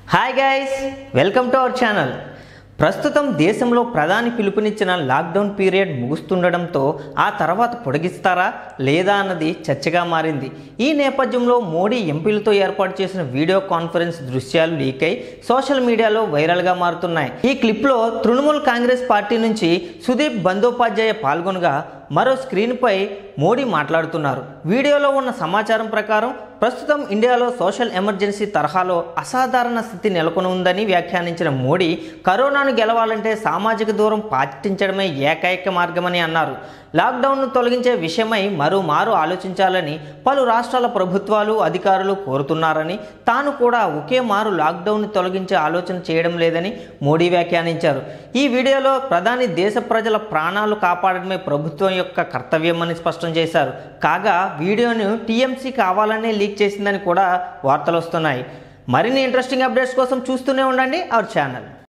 hi guys welcome to our channel ప్రస్తుతం దేశంలో ప్రధాని పిలుపునిచ్చిన లాక్డౌన్ పీరియడ్ ముగుస్తుండడంతో ఆ తర్వాత పొడిగిస్తారా లేదా అన్నది చర్చగా మారింది ఈ నేపథ్యంలో మోడీ ఎంపీలతో ఏర్పాటు చేసిన వీడియో కాన్ఫరెన్స్ దృశ్యాలు లీక్ అయి సోషల్ మీడియాలో వైరల్గా మారుతున్నాయి ఈ క్లిప్లో తృణమూల్ కాంగ్రెస్ పార్టీ నుంచి సుదీప్ బందోపాధ్యాయ పాల్గొనగా మరో స్క్రీన్పై మోడీ మాట్లాడుతున్నారు వీడియోలో ఉన్న సమాచారం ప్రకారం ప్రస్తుతం ఇండియాలో సోషల్ ఎమర్జెన్సీ తరహాలో అసాధారణ స్థితి నెలకొని ఉందని వ్యాఖ్యానించిన మోడీ కరోనాను గెలవాలంటే సామాజిక దూరం పాటించడమే ఏకైక మార్గమని అన్నారు లాక్డౌన్ను తొలగించే విషయమై మరోమారు ఆలోచించాలని పలు రాష్ట్రాల ప్రభుత్వాలు అధికారులు కోరుతున్నారని తాను కూడా ఒకే మారు లాక్డౌన్ను తొలగించే ఆలోచన చేయడం లేదని మోడీ వ్యాఖ్యానించారు ఈ వీడియోలో ప్రధాని దేశ ప్రజల ప్రాణాలు కాపాడడమే ప్రభుత్వం యొక్క కర్తవ్యమని స్పష్టం చేశారు కాగా వీడియోను టీఎంసీ కావాలనే లీక్ చేసిందని కూడా వార్తలు వస్తున్నాయి మరిన్ని ఇంట్రెస్టింగ్ అప్డేట్స్ కోసం చూస్తూనే ఉండండి అవర్ ఛానల్